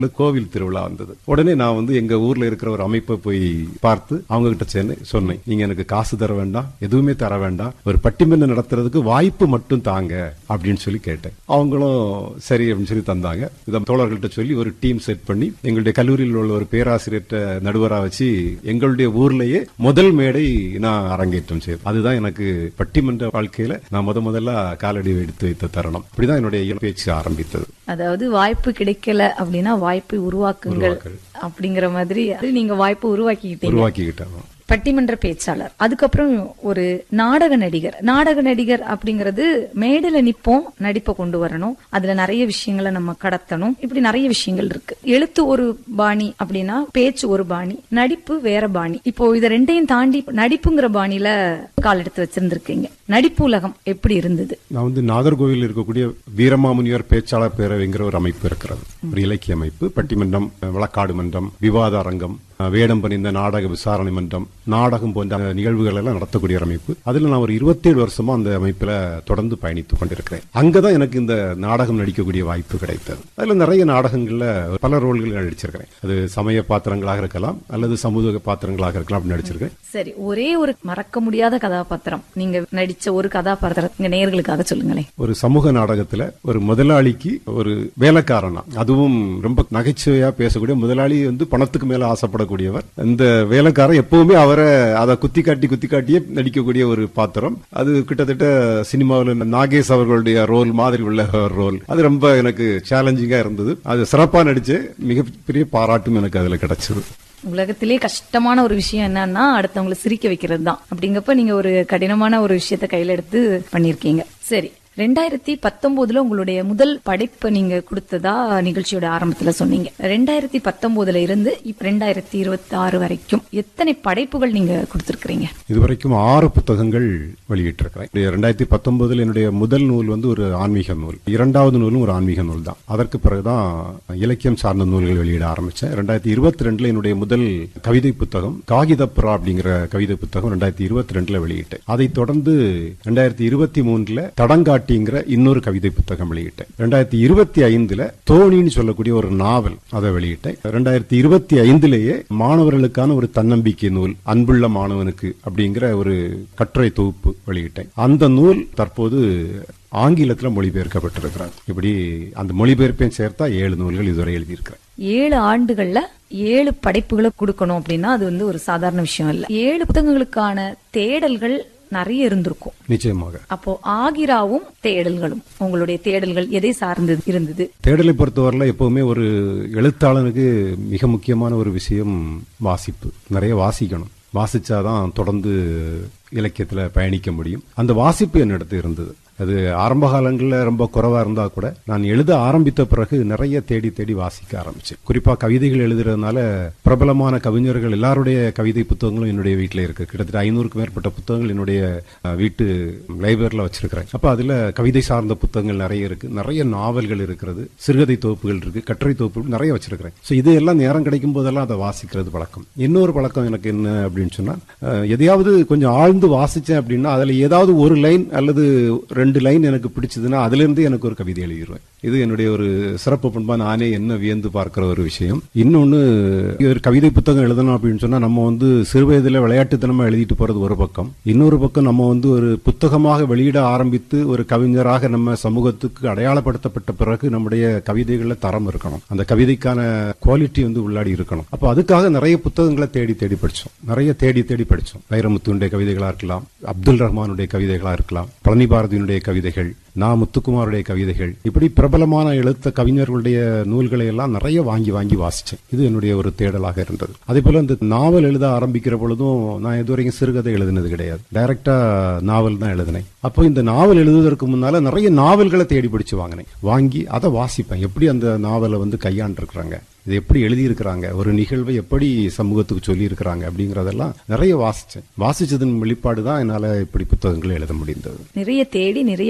கோவில் திருவிழா வந்தது உடனே நான் வந்து எங்க ஊர்ல இருக்கிற ஒரு அமைப்பை போய் பார்த்து அவங்க கிட்ட சேர்ந்து சொன்னேன் நீங்க எனக்கு காசு தர வேண்டாம் எதுவுமே தர வேண்டாம் ஒரு பட்டிமன்றம் நடத்துறதுக்கு வாய்ப்பு மட்டும் தாங்க அப்படின்னு சொல்லி கேட்டேன் அவங்களும் சரி அப்படின்னு சொல்லி தந்தாங்க இதை தோழர்கள்ட்ட சொல்லி ஒரு டீம் செட் பண்ணி எங்களுடைய கல்லூரியில் உள்ள ஒரு பேராசிரியர்கிட்ட நடுவரா வச்சு எங்களுடைய ஊர்லயே முதல் மேடை நான் அரங்கேற்றம் செய்தேன் அதுதான் எனக்கு பட்டிமன்ற வாழ்க்கையில நான் முத முதல்ல காலடி எடுத்து வைத்த தருணம் இப்படிதான் என்னுடைய பேச்சு ஆரம்பித்தது அதாவது வாய்ப்பு கிடைக்கல அப்படின்னா வாய்ப்பை உருவாக்குங்கள் உருவாக்குங்கள். அப்படிங்கிற மாதிரி அது நீங்க வாய்ப்பு உருவாக்கிக்கிட்டீங்க உருவாக்கிக்கிட்டேன் பட்டிமன்ற பேச்சாளர் அதுக்கப்புறம் ஒரு நாடக நடிகர் நாடக நடிகர் அப்படிங்கிறது மேடையில நிப்போம் நடிப்பை கொண்டு வரணும் அதுல நிறைய விஷயங்களை நம்ம கடத்தணும் இப்படி நிறைய விஷயங்கள் இருக்கு எழுத்து ஒரு பாணி அப்படின்னா பேச்சு ஒரு பாணி நடிப்பு வேற பாணி இப்போ இத ரெண்டையும் தாண்டி நடிப்புங்கிற பாணியில கால் எடுத்து வச்சிருந்திருக்கீங்க நடிப்பு உலகம் எப்படி இருந்தது நான் வந்து நாகர்கோவில் இருக்கக்கூடிய வீரமாமுனிவர் பேச்சாளர் பேரவைங்கிற ஒரு அமைப்பு இருக்கிறது ஒரு இலக்கிய அமைப்பு பட்டிமன்றம் வழக்காடு மன்றம் விவாத அரங்கம் வேடம் பணிந்த நாடக விசாரணை மன்றம் நாடகம் போன்ற நிகழ்வுகள் எல்லாம் நடத்தக்கூடிய ஒரு அமைப்பு அதுல நான் ஒரு 27 வருஷமா அந்த அமைப்புல தொடர்ந்து பயணித்துக் கொண்டிருக்கிறேன் அங்கதான் எனக்கு இந்த நாடகம் நடிக்கக்கூடிய வாய்ப்பு கிடைத்தது அதுல நிறைய நாடகங்கள்ல பல ரோல்கள் நடிச்சிருக்கிறேன் அது சமய பாத்திரங்களாக இருக்கலாம் அல்லது சமூக பாத்திரங்களாக இருக்கலாம் அப்படி நடிச்சிருக்கேன் சரி ஒரே ஒரு மறக்க முடியாத கதாபாத்திரம் நீங்க நடிச்ச ஒரு கதாபாத்திரம் இங்க நேயர்களுக்காக சொல்லுங்களேன் ஒரு சமூக நாடகத்துல ஒரு முதலாளிக்கு ஒரு வேலைக்காரனா அதுவும் ரொம்ப நகைச்சுவையா பேசக்கூடிய முதலாளி வந்து பணத்துக்கு மேல ஆசைப்படக்கூடியவர் இந்த வேலைக்காரன் எப்பவுமே அவரை அதை குத்தி காட்டி குத்தி காட்டியே நடிக்கக்கூடிய ஒரு பாத்திரம் அது கிட்டத்தட்ட சினிமாவில் நாகேஷ் அவர்களுடைய ரோல் மாதிரி உள்ள ரோல் அது ரொம்ப எனக்கு சேலஞ்சிங்கா இருந்தது அது சிறப்பா நடிச்சு மிகப்பெரிய பாராட்டும் எனக்கு அதுல கிடைச்சது உலகத்திலே கஷ்டமான ஒரு விஷயம் என்னன்னா அடுத்தவங்களை சிரிக்க வைக்கிறது தான் அப்படிங்கப்ப நீங்க ஒரு கடினமான ஒரு விஷயத்த கையில எடுத்து பண்ணிருக்கீங்க சரி ரெண்டாயிரத்தி பத்தொன்பதுல உங்களுடைய முதல் படைப்பை நீங்க கொடுத்ததா நிகழ்ச்சியோட ஆரம்பத்துல சொன்னீங்க ரெண்டாயிரத்தி பத்தொன்பதுல இருந்து இப்ப ரெண்டாயிரத்தி இருபத்தி ஆறு வரைக்கும் எத்தனை படைப்புகள் நீங்க கொடுத்திருக்கிறீங்க இதுவரைக்கும் ஆறு புத்தகங்கள் வெளியிட்டிருக்கிறேன் ரெண்டாயிரத்தி பத்தொன்பதுல என்னுடைய முதல் நூல் வந்து ஒரு ஆன்மீக நூல் இரண்டாவது நூலும் ஒரு ஆன்மீக நூல் தான் அதற்கு பிறகுதான் இலக்கியம் சார்ந்த நூல்கள் வெளியிட ஆரம்பிச்சேன் ரெண்டாயிரத்தி இருபத்தி ரெண்டுல என்னுடைய முதல் கவிதை புத்தகம் காகிதப்புறா அப்படிங்கிற கவிதை புத்தகம் ரெண்டாயிரத்தி இருபத்தி ரெண்டுல வெளியிட்டேன் அதைத் தொடர்ந்து ரெண்டாயிரத்தி இருபத்தி மூணுல தடங்காட்டிங்கிற இன்னொரு கவிதை புத்தகம் வெளியிட்டேன் ரெண்டாயிரத்தி இருபத்தி ஐந்துல தோணின்னு சொல்லக்கூடிய ஒரு நாவல் அதை வெளியிட்டேன் ரெண்டாயிரத்தி இருபத்தி ஐந்துலேயே மாணவர்களுக்கான ஒரு தன்னம்பிக்கை நூல் அன்புள்ள மாணவனுக்கு அப்படிங்கிற ஒரு கட்டுரை தொகுப்பு வெளியிட்டேன் அந்த நூல் தற்போது ஆங்கிலத்தில் மொழிபெயர்க்கப்பட்டிருக்கிறார் இப்படி அந்த மொழிபெயர்ப்பையும் சேர்த்தா ஏழு நூல்கள் இதுவரை எழுதியிருக்கிறேன் ஏழு ஆண்டுகள்ல ஏழு படைப்புகளை கொடுக்கணும் அப்படின்னா அது வந்து ஒரு சாதாரண விஷயம் இல்ல ஏழு புத்தகங்களுக்கான தேடல்கள் நிறைய இருந்திருக்கும் நிச்சயமாக அப்போ ஆகிராவும் தேடல்களும் உங்களுடைய தேடல்கள் எதை சார்ந்தது இருந்தது தேடலை பொறுத்தவரையில எப்பவுமே ஒரு எழுத்தாளனுக்கு மிக முக்கியமான ஒரு விஷயம் வாசிப்பு நிறைய வாசிக்கணும் வாசிச்சாதான் தொடர்ந்து இலக்கியத்துல பயணிக்க முடியும் அந்த வாசிப்பு என்னிடத்து இருந்தது அது ஆரம்ப காலங்களில் ரொம்ப குறைவா இருந்தா கூட நான் எழுத ஆரம்பித்த பிறகு நிறைய தேடி தேடி வாசிக்க ஆரம்பிச்சேன் குறிப்பா கவிதைகள் எழுதுறதுனால பிரபலமான கவிஞர்கள் எல்லாருடைய கவிதை புத்தகங்களும் என்னுடைய வீட்டில் இருக்கு கிட்டத்தட்ட ஐநூறுக்கும் மேற்பட்ட புத்தகங்கள் என்னுடைய அஹ், வீட்டு லைப்ரரியில் வச்சிருக்கிறேன் அப்ப அதுல கவிதை சார்ந்த புத்தகங்கள் நிறைய இருக்கு நிறைய நாவல்கள் இருக்கிறது சிறுகதை தொகுப்புகள் இருக்கு கட்டுரை தொகுப்புகள் நிறைய வச்சிருக்கிறேன் ஸோ இது எல்லாம் நேரம் கிடைக்கும் போதெல்லாம் அதை வாசிக்கிறது பழக்கம் இன்னொரு பழக்கம் எனக்கு என்ன அப்படின்னு சொன்னா அஹ், எதையாவது கொஞ்சம் ஆழ்ந்து வாசிச்சேன் அப்படின்னா அதுல ஏதாவது ஒரு லைன் அல்லது ரெண்டு லைன் எனக்கு பிடிச்சதுன்னா அதுல இருந்து எனக்கு ஒரு கவிதை எழுதிடுவேன் இது என்னுடைய ஒரு சிறப்பு பண்பா நானே என்ன வியந்து பார்க்கிற ஒரு விஷயம் இன்னொன்னு ஒரு கவிதை புத்தகம் எழுதணும் அப்படின்னு சொன்னா நம்ம வந்து சிறு வயதுல விளையாட்டுத்தனமா எழுதிட்டு போறது ஒரு பக்கம் இன்னொரு பக்கம் நம்ம வந்து ஒரு புத்தகமாக வெளியிட ஆரம்பித்து ஒரு கவிஞராக நம்ம சமூகத்துக்கு அடையாளப்படுத்தப்பட்ட பிறகு நம்முடைய கவிதைகள்ல தரம் இருக்கணும் அந்த கவிதைக்கான குவாலிட்டி வந்து உள்ளாடி இருக்கணும் அப்போ அதுக்காக நிறைய புத்தகங்களை தேடி தேடி படிச்சோம் நிறைய தேடி தேடி படிச்சோம் வைரமுத்துடைய கவிதைகளா இருக்கலாம் அப்துல் ரஹ்மானுடைய கவிதைகளா இருக்கலாம் பழனி பாரதியினுடைய கவிதைகள் நா முத்துக்குமாருடைய கவிதைகள் இப்படி பிரபலமான எழுத்த கவிஞர்களுடைய நூல்களை எல்லாம் நிறைய வாங்கி வாங்கி வாசிச்சேன் இது என்னுடைய ஒரு தேடலாக இருந்தது அதே போல இந்த நாவல் எழுத ஆரம்பிக்கிற பொழுதும் நான் இதுவரைக்கும் சிறுகதை எழுதினது கிடையாது டைரக்டா நாவல் தான் எழுதினேன் அப்போ இந்த நாவல் எழுதுவதற்கு முன்னால நிறைய நாவல்களை தேடி பிடிச்சு வாங்கினேன் வாங்கி அதை வாசிப்பேன் எப்படி அந்த நாவலை வந்து கையாண்டிருக்கிறாங்க இது எப்படி எழுதியிருக்கிறாங்க ஒரு நிகழ்வை எப்படி சமூகத்துக்கு சொல்லியிருக்கிறாங்க அப்படிங்கறதெல்லாம் நிறைய வாசிச்சேன் வாசிச்சதன் வெளிப்பாடு தான் என்னால இப்படி புத்தகங்களை எழுத முடிந்தது நிறைய தேடி நிறைய படிச்சு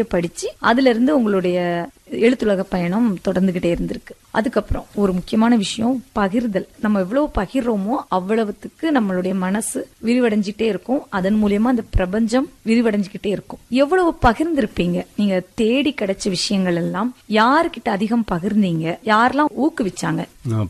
அதுல இருந்து உங்களுடைய எழுத்துலக பயணம் தொடர்ந்துகிட்டே இருந்திருக்கு அதுக்கப்புறம் ஒரு முக்கியமான விஷயம் பகிர்தல் நம்ம எவ்வளவு பகிர்றோமோ அவ்வளவுத்துக்கு நம்மளுடைய மனசு விரிவடைஞ்சிட்டே இருக்கும் அதன் மூலியமா அந்த பிரபஞ்சம் விரிவடைஞ்சுக்கிட்டே இருக்கும் எவ்வளவு பகிர்ந்திருப்பீங்க நீங்க தேடி கிடைச்ச விஷயங்கள் எல்லாம் யாருக்கிட்ட அதிகம் பகிர்ந்தீங்க யாரெல்லாம் ஊக்குவிச்சாங்க நான்